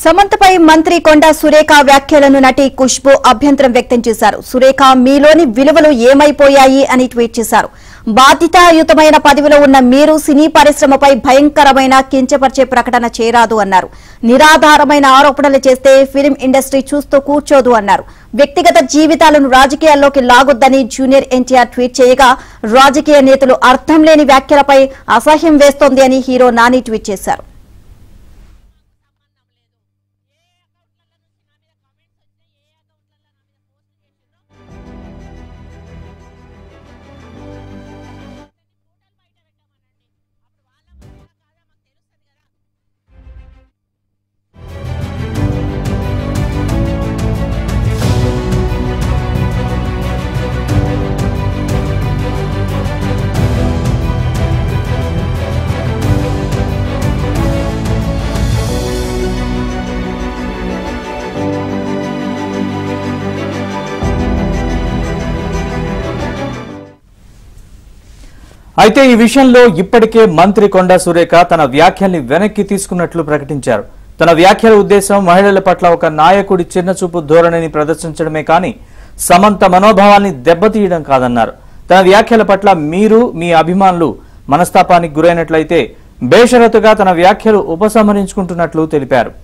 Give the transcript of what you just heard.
సమంతపై మంత్రి కొండా సురేఖ వ్యాఖ్యలను నటి ఖుష్బు అభ్యంతరం వ్యక్తం చేశారు సురేఖ మీలోని విలువలు ఏమైపోయాయి అని ట్వీట్ చేశారు బాధ్యతాయుతమైన పదవిలో ఉన్న మీరు సినీ పరిశ్రమపై భయంకరమైన కించపరిచే ప్రకటన చేయరాదు అన్నారు నిరాధారమైన ఆరోపణలు చేస్తే ఫిలిం ఇండస్ట్రీ చూస్తూ కూర్చోదు అన్నారు వ్యక్తిగత జీవితాలను రాజకీయాల్లోకి లాగొద్దని జూనియర్ ఎన్టీఆర్ ట్వీట్ చేయగా రాజకీయ నేతలు అర్థం లేని వ్యాఖ్యలపై అసహ్యం వేస్తోంది అని హీరో నాని ట్వీట్ చేశారు అయితే ఈ విషయంలో ఇప్పటికే మంత్రి కొండా సురేఖ తన వ్యాఖ్యల్ని వెనక్కి తీసుకున్నట్లు ప్రకటించారు తన వ్యాఖ్యల ఉద్దేశం మహిళల పట్ల ఒక నాయకుడి చిన్నచూపు ధోరణిని ప్రదర్శించడమే కానీ సమంత మనోభావాల్ని దెబ్బతీయడం కాదన్నారు తన వ్యాఖ్యల పట్ల మీరు మీ అభిమానులు మనస్తాపానికి గురైనట్లయితే బేషరతుగా తన వ్యాఖ్యలు ఉపసంహరించుకుంటున్నట్లు తెలిపారు